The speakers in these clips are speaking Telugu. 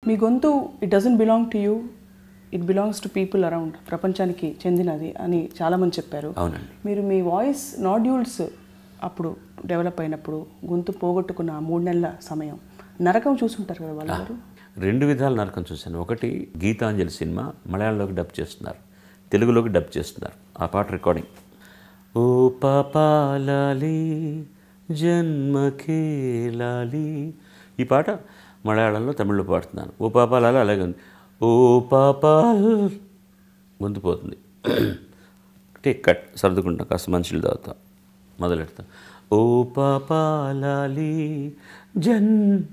మీ గొంతు it doesn't belong to you it belongs to people around ప్రపంచానికి చెందినది అని చాలామంది చెప్పారు అవునండి మీరు మీ వాయిస్ నాడ్యూల్స్ అప్పుడు డెవలప్ అయినప్పుడు గొంతు పోగొట్టుకున్న ఆ మూడు నెలల సమయం నరకం చూసుంటారు కదా వాళ్ళ గారు రెండు విధాల నరకం చూశాను ఒకటి గీతాంజలి సినిమా మలయాళంలోకి డబ్ చేస్తున్నారు తెలుగులోకి డబ్ చేస్తున్నారు ఆ పాట రికార్డింగ్ ఓ పాపాలాలి జన్మకే లాలి ఈ పాట మలయాళంలో తమిళ్లో పాడుతున్నాను ఓ పాపాలాలి అలాగే ఉంది ఓ పాపాల్ గొంతు పోతుంది టేక్ కట్ సర్దుకుంటాం కాస్త మంచిలు తాగుతాం మొదలెడతాం ఓ పాపాలాలి జన్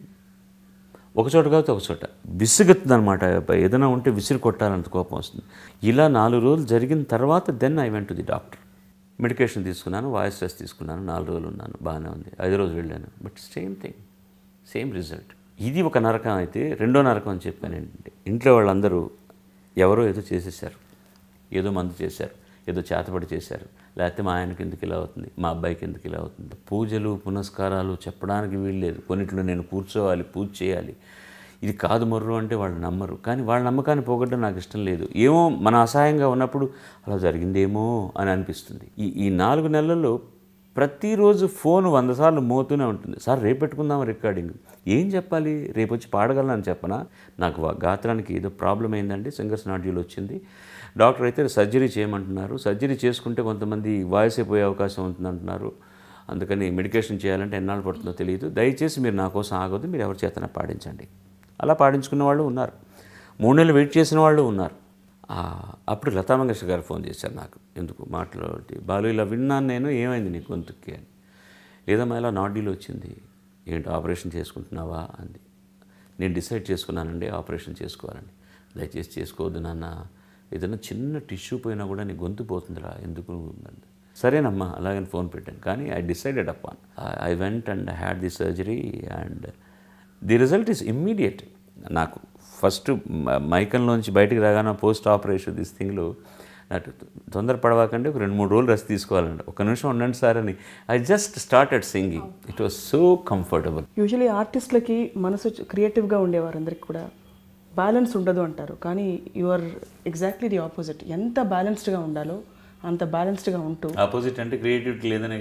ఒక చోట కాకపోతే ఒక చోట విసుగుతుంది అనమాట ఏదైనా ఉంటే విసిరి కొట్టాలంత కోపం వస్తుంది ఇలా నాలుగు రోజులు జరిగిన తర్వాత then I went to the doctor medication తీసుకున్నాను వాయిస్ టెస్ట్ తీసుకున్నాను నాలుగు రోజులు ఉన్నాను బాగానే ఉంది ఐదు రోజులు వెళ్ళాను but same thing same result ఇది ఒక నరకం అయితే రెండో నరకం అని చెప్పాను ఏంటంటే ఇంట్లో వాళ్ళందరూ ఎవరో ఏదో చేసేసారు ఏదో మందు చేశారు ఏదో చేతపడి చేశారు లేకపోతే మా ఆయనకి ఎందుకు ఇలా అవుతుంది మా అబ్బాయికి ఎందుకు ఇలా అవుతుంది పూజలు పునస్కారాలు చెప్పడానికి వీల్లేదు కొన్నిట్లో నేను కూర్చోవాలి పూజ చేయాలి ఇది కాదు మొర్రు అంటే వాళ్ళు నమ్మరు కానీ వాళ్ళ నమ్మకాన్ని పోగొట్టడం నాకు ఇష్టం లేదు ఏమో మన అసహాయంగా ఉన్నప్పుడు అలా జరిగిందేమో అని అనిపిస్తుంది ఈ ఈ నాలుగు నెలల్లో ప్రతిరోజు ఫోన్ వంద సార్లు మోతూనే ఉంటుంది సార్ రేపు పెట్టుకుందాం రికార్డింగ్ ఏం చెప్పాలి రేపు వచ్చి పాడగలను అని చెప్పనా నాకు వా- గాత్రానికి ఏదో ప్రాబ్లం అయిందండి సింగర్స్ నాడ్యూల్ వచ్చింది డాక్టర్ అయితే సర్జరీ చేయమంటున్నారు సర్జరీ చేసుకుంటే కొంతమంది వాయిస్ అయిపోయే అవకాశం ఉంటుందంటున్నారు అందుకని మెడికేషన్ చేయాలంటే ఎన్నాళ్ళు పడుతుందో తెలియదు దయచేసి మీరు నా కోసం ఆగొద్దు మీరు ఎవరి చేతన పాడించండి అలా పాడించుకున్న వాళ్ళు ఉన్నారు మూడు నెలలు వెయిట్ చేసిన వాళ్ళు ఉన్నారు ఆ, అప్పుడు లతా మంగేష్కర్ గారు ఫోన్ చేశారు నాకు ఎందుకు మాట్లాడి బాలు ఇలా విన్నాను నేను ఏమైంది నీ గొంతుకి అని లేదమ్మా ఇలా నాడీలు వచ్చింది ఏంటి ఆపరేషన్ చేసుకుంటున్నావా అంది నేను డిసైడ్ చేసుకున్నానండి ఆపరేషన్ చేసుకోవాలని దయచేసి చేసుకోవద్దు నాన్న ఏదైనా చిన్న టిష్యూ పోయినా కూడా నీ గొంతు పోతుందిరా ఎందుకు అంది. సరేనమ్మా అలాగని ఫోన్ పెట్టాను కానీ I decided upon I went and had the surgery and the result is immediate నాకు ఫస్ట్ మైకంలోంచి బయటికి రాగానే పోస్ట్ ఆపరేషన్ దిస్ థింగ్లో నాకు తొందరపడవాకండి ఒక రెండు మూడు రోజులు రెస్ట్ తీసుకోవాలండి ఒక నిమిషం ఉండండి సార్ అని I just started singing it was so comfortable usually ఆర్టిస్టులకి మనసు క్రియేటివ్గా ఉండేవారు అందరికి కూడా బ్యాలెన్స్ ఉండదు అంటారు కానీ యువర్ ఎగ్జాక్ట్లీ ది ఆపోజిట్ ఎంత బ్యాలెన్స్డ్గా ఉండాలో అంత బ్యాలెన్స్డ్గా ఉంటూ ఆపోజిట్ అంటే క్రియేటివిటీ లేదనే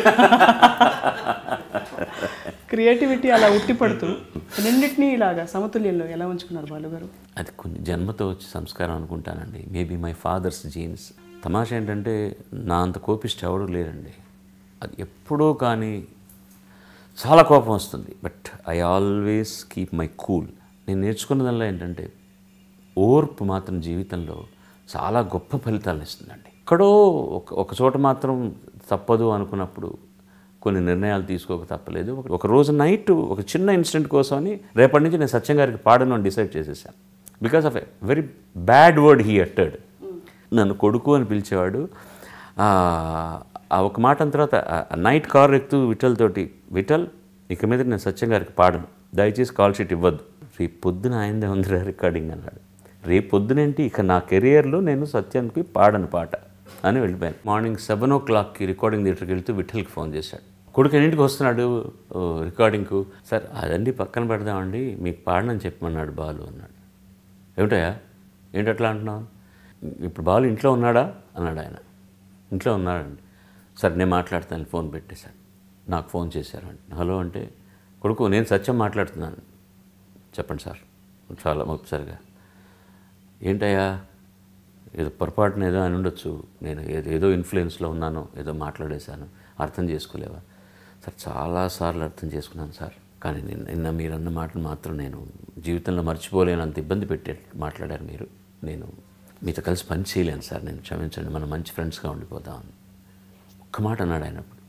క్రియేటివిటీ అలా ఉట్టిపడుతూ రెండింటినీ ఇలాగా సమతుల్యంలో ఎలా ఉంచుకున్నారు బాలుగారు అది కొన్ని జన్మతో వచ్చే సంస్కారం అనుకుంటానండి మేబీ మై ఫాదర్స్ జీన్స్ తమాషా ఏంటంటే నా అంత కోపిస్ట్ ఎవడు లేరండి అది ఎప్పుడూ కానీ చాలా కోపం వస్తుంది but I always keep my cool నేను నేర్చుకున్నదల్లా ఏంటంటే ఓర్పు మాత్రం జీవితంలో చాలా గొప్ప ఫలితాలను ఇస్తుందండి ఎక్కడో ఒక ఒక చోట మాత్రం తప్పదు అనుకున్నప్పుడు కొన్ని నిర్ణయాలు తీసుకోక తప్పలేదు ఒక- ఒక రోజు నైట్ ఒక చిన్న ఇన్సిడెంట్ కోసమని రేపటి నుంచి నేను సత్యం గారికి పాడను అని డిసైడ్ చేసేసాను because of a very bad word he uttered నన్ను కొడుకు అని పిలిచేవాడు ఆ ఆ ఒక మాట అన్న తర్వాత నైట్ కార్ ఎక్కుతూ విఠల్ తోటి విఠల్ ఇక మీద నేను సత్యం గారికి పాడను దయచేసి కాల్ షీట్ ఇవ్వద్దు రేపు పొద్దున ఆయనదే ఉందిరా రికార్డింగ్ అన్నాడు రేపు పొద్దునేంటి ఇక నా కెరియర్లో నేను సత్యానికి పాడను పాట అని వెళ్ళిపోయాను మార్నింగ్ సెవెన్ ఓ క్లాక్కి రికార్డింగ్ థియేటర్కి వెళ్తూ విఠల్కి ఫోన్ చేశాడు కొడుకు ఎన్నింటికి వస్తున్నాడు ఓ, రికార్డింగ్కు సార్ అదండి పక్కన పెడదామండి మీకు పాడనని చెప్పమన్నాడు బాలు అన్నాడు ఏమిటయ్యా ఏంటి అట్లా అంటున్నావు ఇప్పుడు బాలు ఇంట్లో ఉన్నాడా అన్నాడు ఆయన ఇంట్లో ఉన్నాడండి సరే నేను మాట్లాడతాను ఫోన్ పెట్టేశాడు నాకు ఫోన్ చేశారండి హలో అంటే కొడుకు నేను సత్యం మాట్లాడుతున్నాను చెప్పండి సార్ చాలా ఒకసారిగా ఏంటయ్యా ఏదో పొరపాటున ఏదో అని ఉండొచ్చు నేను ఏదో ఏదో ఇన్ఫ్లుయెన్స్లో ఉన్నాను ఏదో మాట్లాడేశాను అర్థం చేసుకోలేవా సార్ చాలాసార్లు అర్థం చేసుకున్నాను సార్ కానీ నిన్న నిన్న మీరు అన్న మాటలు మాత్రం నేను జీవితంలో మర్చిపోలేనంత ఇబ్బంది పెట్టే మాట్లాడారు మీరు నేను మీతో కలిసి పని చేయలేను సార్ నేను క్షమించండి మనం మంచి ఫ్రెండ్స్గా ఉండిపోదామని ఒక్క మాట అన్నాడు ఆయన అప్పుడు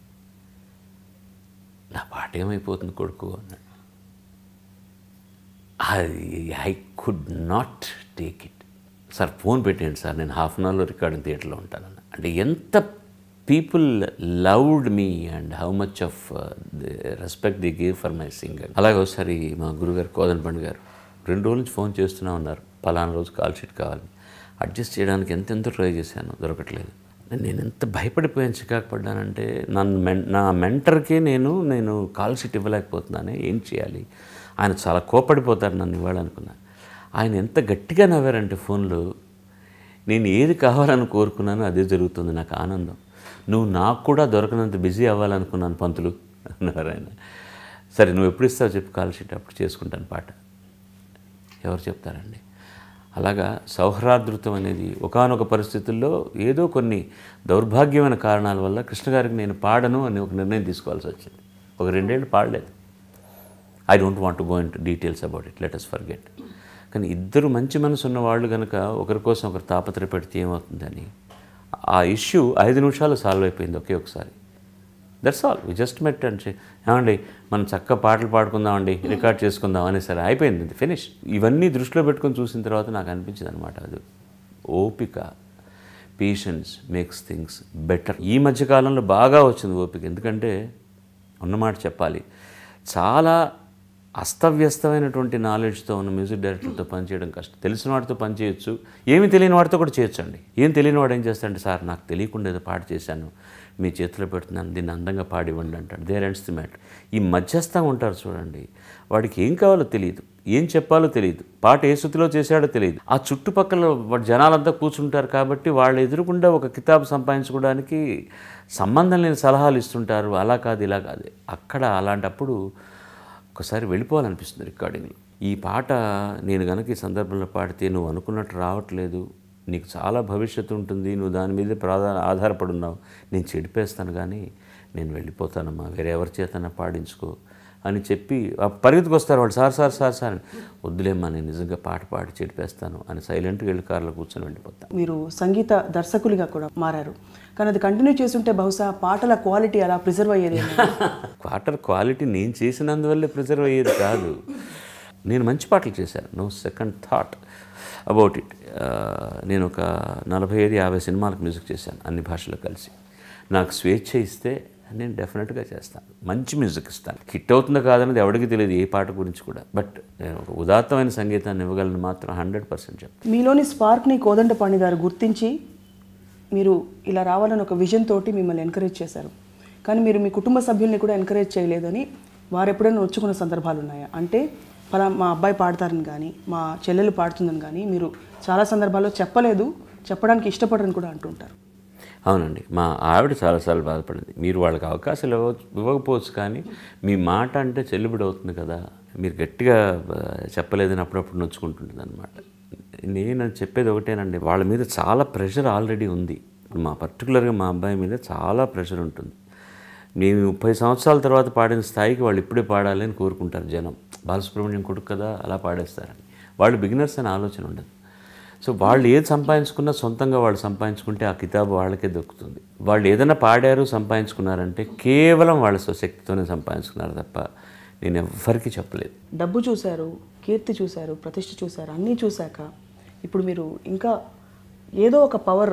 నా పాట ఏమైపోతుంది కొడుకు అన్నాడు అది I could not take it sir phone పెట్టండి సార్ నేను హాఫ్ అన్ అవర్లో రికార్డింగ్ థియేటర్లో ఉంటానన్న అంటే ఎంత people loved me and how much of respect the give for my singer అలాగే ఒకసారి మా గురుగారు కోదన్ పండు గారు రెండు రోజుల నుంచి ఫోన్ చేస్తూనే ఉన్నారు పలానా రోజు కాల్ షీట్ కావాలి అడ్జస్ట్ చేయడానికి ఎంతెంతో ట్రై చేశాను దొరకట్లేదు నేను ఎంత భయపడిపోయాను చికాకు పడ్డానంటే నన్ను మెన్ నా మెంటర్కే నేను నేను కాల్ షీట్ ఇవ్వలేకపోతున్నానే ఏం చేయాలి ఆయన చాలా కోపడిపోతారు నన్ను ఇవ్వాలనుకున్నా ఆయన ఎంత గట్టిగా నవ్వారంటే ఫోన్లో నేను ఏది కావాలని కోరుకున్నానో అదే జరుగుతుంది నాకు ఆనందం నువ్వు నాకు కూడా దొరకనంత బిజీ అవ్వాలనుకున్నాను పంతులు అన్నారు ఆయన సరే నువ్వు ఎప్పుడు ఇస్తావు చెప్పు కాల్ షీట్ అప్పుడు చేసుకుంటాను పాట ఎవరు చెప్తారండి అలాగా సౌహ్రాదృతం అనేది ఒకానొక పరిస్థితుల్లో ఏదో కొన్ని దౌర్భాగ్యమైన కారణాల వల్ల కృష్ణ గారికి నేను పాడను అని ఒక నిర్ణయం తీసుకోవాల్సి వచ్చింది ఒక రెండేళ్ళు పాడలేదు I don't want go in details about it let us forget కానీ ఇద్దరు మంచి మనసు ఉన్న వాళ్ళు కనుక ఒకరి కోసం ఒకరు తాపత్రయపెడితే ఏమవుతుందని ఆ ఇష్యూ ఐదు నిమిషాలు సాల్వ్ అయిపోయింది ఒకే ఒకసారి that's all we just met and say, ఏమండి మనం చక్కగా పాటలు పాడుకుందామండి రికార్డ్ చేసుకుందాం అని సరే అయిపోయింది ఫినిష్ ఇవన్నీ దృష్టిలో పెట్టుకొని చూసిన తర్వాత నాకు అనిపించింది అనమాట అది ఓపిక పేషెన్స్ మేక్స్ థింగ్స్ బెటర్ ఈ మధ్య కాలంలో బాగా వచ్చింది ఓపిక ఎందుకంటే ఉన్నమాట చెప్పాలి చాలా అస్తవ్యస్తమైనటువంటి నాలెడ్జ్తో ఉన్న మ్యూజిక్ డైరెక్టర్తో పనిచేయడం కష్టం తెలిసిన వాడితో పనిచేయొచ్చు ఏమి తెలియని వాడితో కూడా చేయొచ్చండి ఏం తెలియని వాడు ఏం చేస్తాడంటే సార్ నాకు తెలియకుండా ఏదో పాట చేశాను మీ చేతిలో పెడుతున్నాను దీన్ని అందంగా పాడివ్వండి అంటాడు దేర్ ఎండ్స్ ది మ్యాటర్ ఈ మధ్యస్థంగా ఉంటారు చూడండి వాడికి ఏం కావాలో తెలియదు ఏం చెప్పాలో తెలియదు పాట ఏ శృతిలో చేశాడో తెలియదు ఆ చుట్టుపక్కల వాడు జనాలంతా కూర్చుంటారు కాబట్టి వాళ్ళు ఎదురుకుండా ఒక కితాబు సంపాదించుకోవడానికి సంబంధం లేని సలహాలు ఇస్తుంటారు అలా కాదు ఇలా కాదు అక్కడ అలాంటప్పుడు ఒకసారి వెళ్ళిపోవాలనిపిస్తుంది రికార్డింగ్లో ఈ పాట నేను గనక ఈ సందర్భంలో పాడితే నువ్వు అనుకున్నట్టు రావట్లేదు నీకు చాలా భవిష్యత్తు ఉంటుంది నువ్వు దాని మీద ప్రాధాన ఆధారపడి ఉన్నావు నేను చెడిపేస్తాను కానీ నేను వెళ్ళిపోతానమ్మా వేరే ఎవరి చేతన్నా పాడించుకో అని చెప్పి ఆ పరిగెత్తుకు వస్తారు వాళ్ళు సార్ సార్ సార్ సార్ అని. వద్దులేమ్మా నేను నిజంగా పాట పాడి చెడిపేస్తాను అని సైలెంట్గా వెళ్ళి కార్లో కూర్చొని వెళ్ళిపోతాను మీరు సంగీత దర్శకులుగా కూడా మారారు కానీ అది కంటిన్యూ చేస్తుంటే బహుశా పాటల క్వాలిటీ అలా ప్రిజర్వ్ అయ్యేది క్వార్టర్ క్వాలిటీ నేను చేసినందువల్లే ప్రిజర్వ్ అయ్యేది కాదు నేను మంచి పాటలు చేశాను no second thought about it నేను ఒక నలభై ఐదు యాభై సినిమాలకు మ్యూజిక్ చేశాను అన్ని భాషలు కలిసి నాకు స్వేచ్ఛ ఇస్తే నేను డెఫినెట్గా చేస్తాను మంచి మ్యూజిక్ ఇస్తాను హిట్ అవుతుందో కాదనేది ఎవరికి తెలియదు ఏ పాట గురించి కూడా బట్ నేను ఒక ఉదాత్తమైన సంగీతాన్ని ఇవ్వగలను మాత్రం హండ్రెడ్ పర్సెంట్ చెప్తాను మీలోని స్పార్క్ని కోదండపాణి గారు గుర్తించి మీరు ఇలా రావాలని ఒక విజన్ తోటి మిమ్మల్ని ఎంకరేజ్ చేశారు కానీ మీరు మీ కుటుంబ సభ్యుల్ని కూడా ఎంకరేజ్ చేయలేదని వారు ఎప్పుడైనా వచ్చుకున్న సందర్భాలు ఉన్నాయా అంటే ఫలా మా అబ్బాయి పాడతారని కానీ మా చెల్లెలు పాడుతుందని కానీ మీరు చాలా సందర్భాల్లో చెప్పలేదు చెప్పడానికి ఇష్టపడరని కూడా అంటుంటారు అవునండి మా ఆవిడ చాలాసార్లు బాధపడింది మీరు వాళ్ళకి అవకాశాలు ఇవ్వ ఇవ్వకపోవచ్చు కానీ మీ మాట అంటే చెల్లుబడి అవుతుంది కదా మీరు గట్టిగా ఆ, చెప్పలేదని అప్పుడప్పుడు నొచ్చుకుంటుంటుంది అనమాట నేను చెప్పేది ఒకటేనండి వాళ్ళ మీద చాలా ప్రెషర్ ఆల్రెడీ ఉంది ఇప్పుడు మా పర్టికులర్గా మా అబ్బాయి మీద చాలా ప్రెషర్ ఉంటుంది మేము ముప్పై సంవత్సరాల తర్వాత పాడిన స్థాయికి వాళ్ళు ఇప్పుడే పాడాలి అని కోరుకుంటారు జనం బాలసుబ్రహ్మణ్యం కొడుకు కదా అలా పాడేస్తారని వాళ్ళు బిగినర్స్ అనే ఆలోచన ఉండదు సో వాళ్ళు ఏది సంపాదించుకున్నా సొంతంగా వాళ్ళు సంపాదించుకుంటే ఆ కితాబు వాళ్ళకే దొరుకుతుంది వాళ్ళు ఏదైనా పాడారు సంపాదించుకున్నారంటే కేవలం వాళ్ళ స్వశక్తితోనే సంపాదించుకున్నారు తప్ప నేను ఎవ్వరికీ చెప్పలేదు డబ్బు చూశారు కీర్తి చూశారు ప్రతిష్ఠ చూశారు అన్నీ చూశాక ఇప్పుడు మీరు ఇంకా ఏదో ఒక పవర్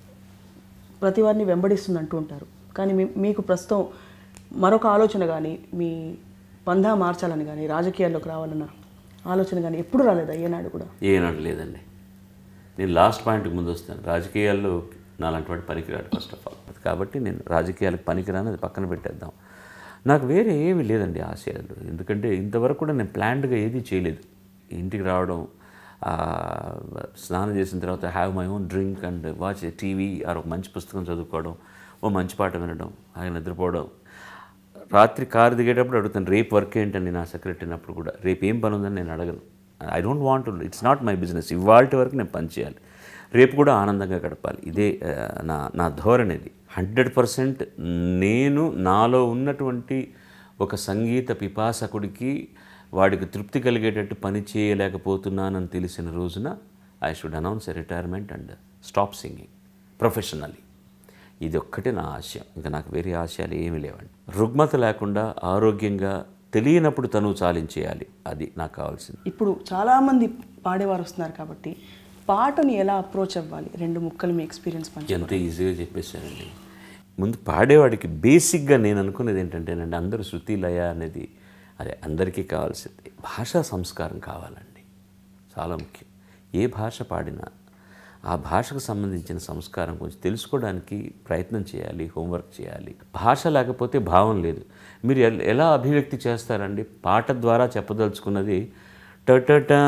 ప్రతి వారిని వెంబడిస్తుంది అంటూ ఉంటారు కానీ మీ మీకు ప్రస్తుతం మరొక ఆలోచన కానీ మీ పందా మార్చాలని కానీ రాజకీయాల్లోకి రావాలన్న ఆలోచన కానీ ఎప్పుడు రాలేదా ఏనాడు కూడా ఏనాడు లేదండి నేను లాస్ట్ పాయింట్కి ముందు వస్తాను రాజకీయాల్లో నాలాంటి వాడు పనికిరాడు ఫస్ట్ ఆఫ్ ఆల్ కాబట్టి నేను రాజకీయాలకు పనికిరాను అది పక్కన పెట్టేద్దాం నాకు వేరే ఏమీ లేదండి ఆశయాలు ఎందుకంటే ఇంతవరకు కూడా నేను ప్లాన్డ్గా ఏదీ చేయలేదు ఇంటికి రావడం ఆ, స్నానం చేసిన తర్వాత have my own drink and watch TV or ఒక మంచి పుస్తకం చదువుకోవడం ఓ మంచి పాట వినడం ఆయన నిద్రపోవడం రాత్రి కారు దిగేటప్పుడు అడుగుతాను రేపు వర్క్ ఏంటండి నా సెక్రటరీ అప్పుడు కూడా రేపు ఏం పని ఉందని నేను అడగను I don't want it's not my business ఇవాళ వరకు నేను పని చేయాలి రేపు కూడా ఆనందంగా గడపాలి ఇదే ఆ, నా నా ధోరణిది హండ్రెడ్ పర్సెంట్ నేను నాలో ఉన్నటువంటి ఒక సంగీత పిపాసకుడికి వాడికి తృప్తి కలిగేటట్టు పని చేయలేకపోతున్నానని తెలిసిన రోజున I should announce a retirement and stop singing professionally ఇది ఒక్కటే నా ఆశయం ఇంకా నాకు వేరే ఆశయాలు ఏమీ లేవండి రుగ్మత లేకుండా ఆరోగ్యంగా తెలియనప్పుడు తను చాలించేయాలి అది నాకు కావాల్సింది ఇప్పుడు చాలామంది పాడేవారు వస్తున్నారు కాబట్టి పాటని ఎలా అప్రోచ్ అవ్వాలి రెండు ముక్కలు మీ ఎక్స్పీరియన్స్ పంచి ఎంత ఈజీగా చెప్పేశారండి ముందు పాడేవాడికి బేసిక్గా నేను అనుకునేది ఏంటంటేనండి అందరూ శృతి లయ అనేది అదే అందరికీ కావాల్సింది భాషా సంస్కారం కావాలండి చాలా ముఖ్యం ఏ భాష పాడినా ఆ భాషకు సంబంధించిన సంస్కారం కొంచెం తెలుసుకోవడానికి ప్రయత్నం చేయాలి హోంవర్క్ చేయాలి భాష లేకపోతే భావం లేదు మీరు ఎల్- ఎలా అభివ్యక్తి చేస్తారండి పాట ద్వారా చెప్పదలుచుకున్నది టటటా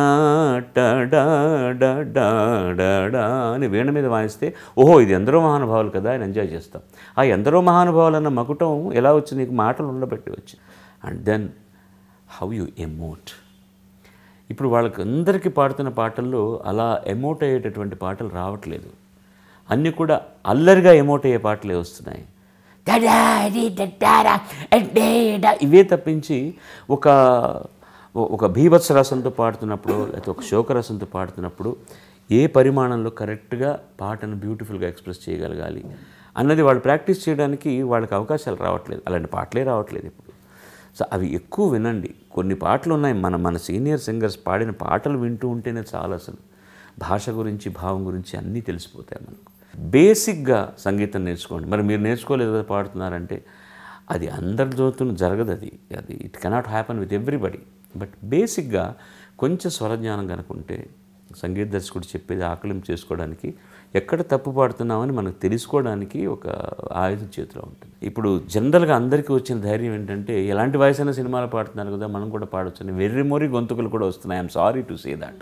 టడా డా డా డా డా అని వీణ మీద వాయిస్తే ఓహో ఇది ఎందరో మహానుభావులు కదా అని ఎంజాయ్ చేస్తాం ఆ ఎందరో మహానుభావులు అన్న మకుటం ఎలా వచ్చింది నీకు మాటలు ఉండబట్టి వచ్చి and then how you emote ఇప్పుడు వాళ్ళకి అందరికీ పాడుతున్న పాటల్లో అలా ఎమోట్ అయ్యేటటువంటి పాటలు రావట్లేదు అన్నీ కూడా అల్లరిగా ఎమోట్ అయ్యే పాటలే వస్తున్నాయి డడా డి డడారా ఎడ్డేడా ఇవే తప్పించి ఒక ఒక భీభత్స రసంతో పాడుతున్నప్పుడు లేకపోతే ఒక శోకరసంతో పాడుతున్నప్పుడు ఏ పరిమాణంలో కరెక్ట్గా పాటను బ్యూటిఫుల్గా ఎక్స్ప్రెస్ చేయగలగాలి అన్నది వాళ్ళు ప్రాక్టీస్ చేయడానికి వాళ్ళకి అవకాశాలు రావట్లేదు అలాంటి పాటలే రావట్లేదు ఇప్పుడు సో అవి ఎక్కువ వినండి కొన్ని పాటలు ఉన్నాయి మన మన సీనియర్ సింగర్స్ పాడిన పాటలు వింటూ ఉంటేనే చాలా అసలు భాష గురించి భావం గురించి అన్నీ తెలిసిపోతాయి మనకు బేసిక్గా సంగీతం నేర్చుకోండి మరి మీరు నేర్చుకోలేదు కదా పాడుతున్నారంటే అది అందరితో జరగదు అది అది it cannot happen with everybody but బేసిక్గా కొంచెం స్వరజ్ఞానం కనుకుంటే సంగీత దర్శకుడు చెప్పేది ఆకలింపు చేసుకోవడానికి ఎక్కడ తప్పు పాడుతున్నామని మనకు తెలుసుకోవడానికి ఒక ఆయుధం చేతిలో ఉంటుంది ఇప్పుడు జనరల్గా అందరికీ వచ్చిన ధైర్యం ఏంటంటే ఎలాంటి వయసు అయినా సినిమాలు పాడుతున్నారు కదా మనం కూడా పాడొచ్చు అని వెర్రి మొరి గొంతుకులు కూడా వస్తున్నాయి I'm sorry to say that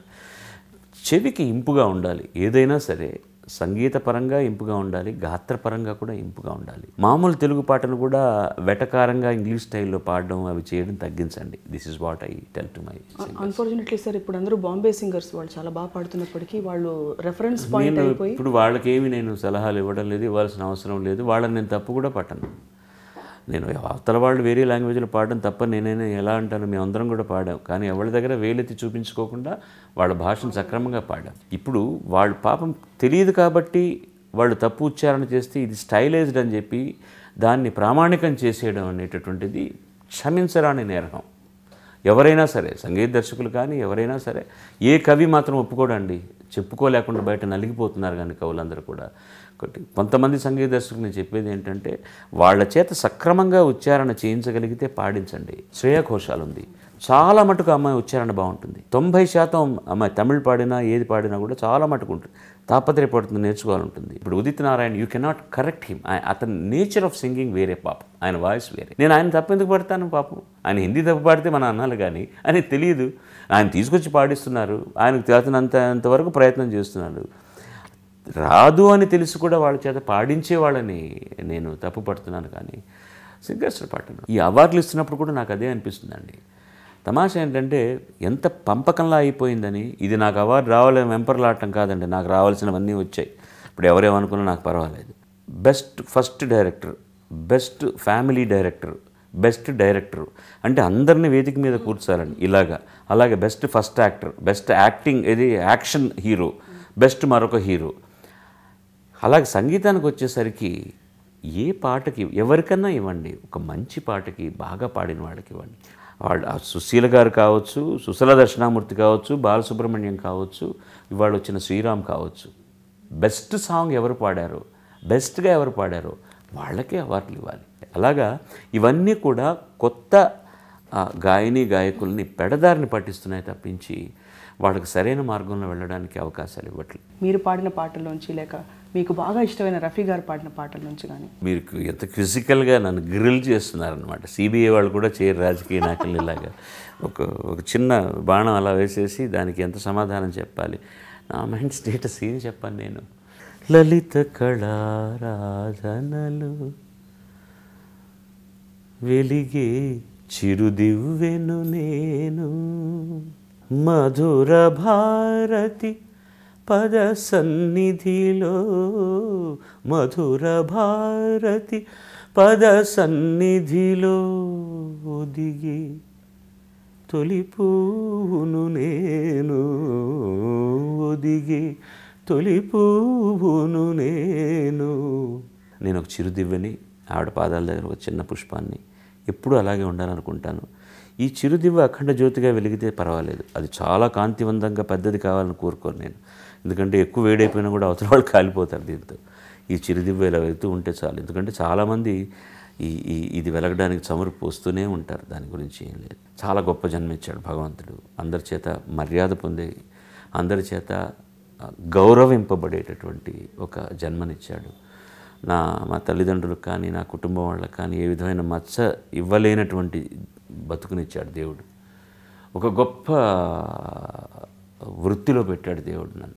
చెవికి ఇంపుగా ఉండాలి ఏదైనా సరే సంగీతపరంగా ఇంపుగా ఉండాలి గాత్రపరంగా కూడా ఇంపుగా ఉండాలి మామూలు తెలుగు పాటలు కూడా వెటకారంగా ఇంగ్లీష్ స్టైల్లో పాడడం అవి చేయడం తగ్గించండి this is what I tell to my unfortunately sir ఇప్పుడు అందరూ బాంబే సింగర్స్ వాళ్ళు చాలా బాగా పాడుతున్నప్పటికీ వాళ్ళు రెఫరెన్స్ పాయింట్ నేను అయిపోయి ఇప్పుడు వాళ్ళకేమి నేను సలహాలు ఇవ్వడం లేదు ఇవ్వాల్సిన అవసరం లేదు వాళ్ళని నేను తప్పు కూడా పట్టను నేను అవతల వాళ్ళు వేరే లాంగ్వేజ్లో పాడడం తప్ప నేనైనా ఎలా అంటాను మేమందరం కూడా పాడాం కానీ ఎవరి దగ్గర వేలెత్తి చూపించుకోకుండా వాళ్ళ భాషను సక్రమంగా పాడాం ఇప్పుడు వాళ్ళు పాపం తెలియదు కాబట్టి వాళ్ళు తప్పు ఉచ్చారణ చేస్తే ఇది స్టైలైజ్డ్ అని చెప్పి దాన్ని ప్రామాణికం చేసేయడం అనేటటువంటిది క్షమించరాని నేరం ఎవరైనా సరే సంగీత దర్శకులు కానీ ఎవరైనా సరే ఏ కవి మాత్రం ఒప్పుకోడండి చెప్పుకోలేకుండా బయట నలిగిపోతున్నారు కానీ కవులందరూ కూడా ఒకటి కొంతమంది సంగీత దర్శకులు నేను చెప్పేది ఏంటంటే వాళ్ళ చేత సక్రమంగా ఉచ్చారణ చేయించగలిగితే పాడించండి శ్రేయ ఘోషాల్ ఉంది చాలా మటుకు అమ్మాయి ఉచ్చారణ బాగుంటుంది తొంభై శాతం అమ్మాయి తమిళ్ పాడినా ఏది పాడినా కూడా చాలా మటుకు ఉంటుంది తాపత్రయపడుతుంది నేర్చుకోవాలంటుంది ఇప్పుడు Udit Narayan you cannot correct him అతని నేచర్ ఆఫ్ సింగింగ్ వేరే పాపం ఆయన వాయిస్ వేరే నేను ఆయన తప్పెందుకు పడతాను పాపం ఆయన హిందీ తప్పు పాడితే మన అన్నాలు కానీ ఆయన తెలియదు ఆయన తీసుకొచ్చి పాడిస్తున్నారు ఆయనకు తెలిసినంత అంతవరకు ప్రయత్నం చేస్తున్నారు రాదు అని తెలిసి కూడా వాళ్ళ చేత పాడించే వాళ్ళని నేను తప్పు పడుతున్నాను కానీ సింగర్స్ పాటను ఈ అవార్డులు ఇస్తున్నప్పుడు కూడా నాకు అదే అనిపిస్తుందండి తమాషా ఏంటంటే ఎంత పంపకంలా అయిపోయిందని ఇది నాకు అవార్డు రావాలని వెంపర్లాడటం కాదండి నాకు రావాల్సినవన్నీ వచ్చాయి ఇప్పుడు ఎవరేమనుకున్నా నాకు పర్వాలేదు best first director best family director best director అంటే అందరిని వేదిక మీద కూర్చోాలండి ఇలాగా అలాగే best first actor best acting ఇది యాక్షన్ హీరో బెస్ట్ మరొక హీరో అలాగే సంగీతానికి వచ్చేసరికి ఏ పాటకి ఎవరికన్నా ఇవ్వండి ఒక మంచి పాటకి బాగా పాడిన వాళ్ళకి ఇవ్వండి వాళ్ళు ఆ సుశీల గారు కావచ్చు సుశల దర్శనామూర్తి కావచ్చు బాలసుబ్రహ్మణ్యం కావచ్చు ఇవాళ వచ్చిన శ్రీరామ్ కావచ్చు బెస్ట్ సాంగ్ ఎవరు పాడారో బెస్ట్గా ఎవరు పాడారో వాళ్ళకే అవార్డులు ఇవ్వాలి అలాగా ఇవన్నీ కూడా కొత్త ఆ, గాయని గాయకుల్ని పెడదారిని పట్టిస్తున్నాయి తప్పించి వాళ్ళకి సరైన మార్గంలో వెళ్ళడానికి అవకాశాలు ఇవ్వట్లేదు మీరు పాడిన పాటల్లోంచి లేక మీకు బాగా ఇష్టమైన రఫీ గారు పాడిన పాటల నుంచి కానీ మీరు ఎంత ఫిజికల్గా నన్ను గ్రిల్ చేస్తున్నారనమాట సిబిఐ వాళ్ళు కూడా చేయరు రాజకీయ నాయకులు ఇలాగా ఒక ఒక చిన్న బాణం అలా వేసేసి దానికి ఎంత సమాధానం చెప్పాలి నా మైండ్ స్టేటస్ ఏం చెప్పాను నేను లలిత కళారాధనలు వెలిగే చిరుదివ్వెను నేను మధుర భారతి పద సన్నిధిలో మధుర భారతి పద సన్నిధిలో దిగి తొలి పువ్వును నేను ఒదిగి తొలి పువ్వును నేను నేను ఒక చిరుదివ్వని ఆవిడ పాదాల దగ్గర ఒక చిన్న పుష్పాన్ని ఎప్పుడూ అలాగే ఉండాలనుకుంటాను ఈ చిరుదివ్వ అఖండ జ్యోతిగా వెలిగితే పర్వాలేదు అది చాలా కాంతివంతంగా పెద్దది కావాలని కోరుకోను నేను ఎందుకంటే ఎక్కువ వేడైపోయినా కూడా అవతల వాళ్ళు కాలిపోతారు దీంతో ఈ చిరుదివ్వ ఇలా వెళ్తూ ఉంటే చాలు ఎందుకంటే చాలామంది ఈ ఈ ఇది వెలగడానికి చమురు పోస్తూనే ఉంటారు దాని గురించి ఏం లేదు చాలా గొప్ప జన్మ ఇచ్చాడు భగవంతుడు అందరి చేత మర్యాద పొందే అందరి చేత గౌరవింపబడేటటువంటి ఒక జన్మనిచ్చాడు నా మా తల్లిదండ్రులకు కానీ నా కుటుంబం వాళ్ళకి కానీ ఏ విధమైన మచ్చ ఇవ్వలేనటువంటి బతుకునిచ్చాడు దేవుడు ఒక గొప్ప వృత్తిలో పెట్టాడు దేవుడు నన్ను